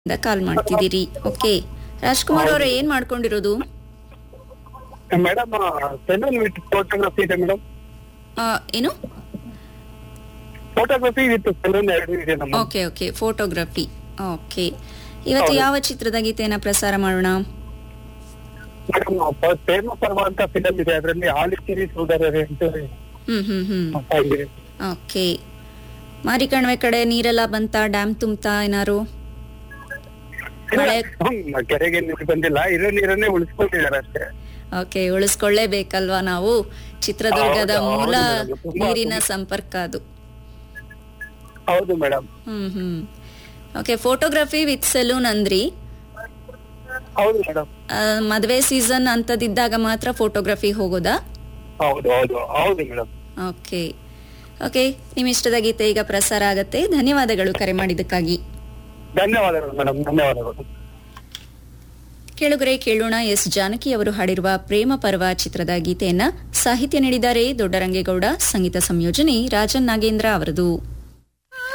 ಇಂದ ಕಾಲ್ ಮಾಡ್ತಿದ್ದೀರಿ ಓಕೆ ರಾಜ್ಕುಮಾರ್ ಅವರೇ ಏನ್ ಮಾಡ್ಕೊಂಡಿರೋದು ಮೇಡಮ್ ಸೆಲ್ಯೂನ್ ವಿತ್ ಫೋಟೋಗ್ರಫಿ ಇದೆ ಮೇಡಮ್ ಆ, ಏನು ಫೋಟೋಗ್ರಫಿ ವಿತ್ ಸೆಲ್ಯೂನ್ ಎರಡು ಇದೆ ನಮ್ಮ ಓಕೆ ಓಕೆ ಫೋಟೋಗ್ರಫಿ ಓಕೆ ಇವತ್ತು ಹೌದು. ಯಾವ ಚಿತ್ರದ ಗೀತೆಯನ್ನ ಪ್ರಸಾರ ಮಾಡೋಣ ಮೇಡಮ್ ಪ್ರೇಮ ಪರ್ವ ಅಂತ ಫಿಲಮ್ ಇದೆ ಅದರಲ್ಲಿ ಆಲಿಸಿರಿ ಸೋದರರೇ ಅಂತ ಹ್ಮ್ ಹ್ಮ್ ಹ್ಮ್ ಇದೆ ಓಕೆ ಮಾರಿಕಣಿವೆ ಕಡೆ ನೀರೆಲ್ಲ ಬಂತ ಡ್ಯಾಮ್ ತುಂಬ್ತಾ ಏನಾರು ಮಳೆ ಹ್ಮ್, ಕೆರೆಗೆ ನೀರು ಬಂದಿಲ್ಲ ಇರೋ ನೀರನ್ನೇ ಉಳಿಸ್ಕೊಂಡಿದ್ದಾರೆ ಅಷ್ಟೇ ಓಕೆ ಉಳಿಸ್ಕೊಳ್ಳೇಬೇಕಲ್ವಾ ನಾವು ಚಿತ್ರದುರ್ಗದ ಹೌದು, ಮೂಲ ಹೌದು, ತುಂಬಾ- ನೀರಿನ ಸಂಪರ್ಕ ಅದು ಹೌದು madam hmm hmm okay photography with salon ಅಂದ್ರಿ ಹೌದು ಮೇಡಮ್ ಆ, ಮದ್ವೆ ಸೀಸನ್ ಅಂತದಿದ್ದಾಗ ಮಾತ್ರ ಫೋಟೋಗ್ರಫಿ ಹೋಗೋದಾ ಹೌದು ಹೌದು ಹೌದು ಮೇಡಮ್ ಓಕೆ ಓಕೆ ನಿಮ್ಮ ಇಷ್ಟದ ಗೀತೆ ಈಗ ಪ್ರಸಾರ ಆಗತ್ತೆ ಧನ್ಯವಾದಗಳು ಕರೆ ಮಾಡಿದ್ದಕ್ಕಾಗಿ ಧನ್ಯವಾದಗಳು ಮೇಡಮ್ ಧನ್ಯವಾದಗಳು ಕೆಳಗರೆ ಕೇಳೋಣ ಎಸ್ ಜಾನಕಿ ಅವರು ಹಾಡಿರುವ ಪ್ರೇಮ ಪರ್ವ ಚಿತ್ರದ ಗೀತೆಯನ್ನ ಸಾಹಿತ್ಯ ನೀಡಿದ್ದಾರೆ ದೊಡ್ಡರಂಗೇಗೌಡ ಸಂಗೀತ ಸಂಯೋಜನೆ ರಾಜನ್ ನಾಗೇಂದ್ರ ಅವರದು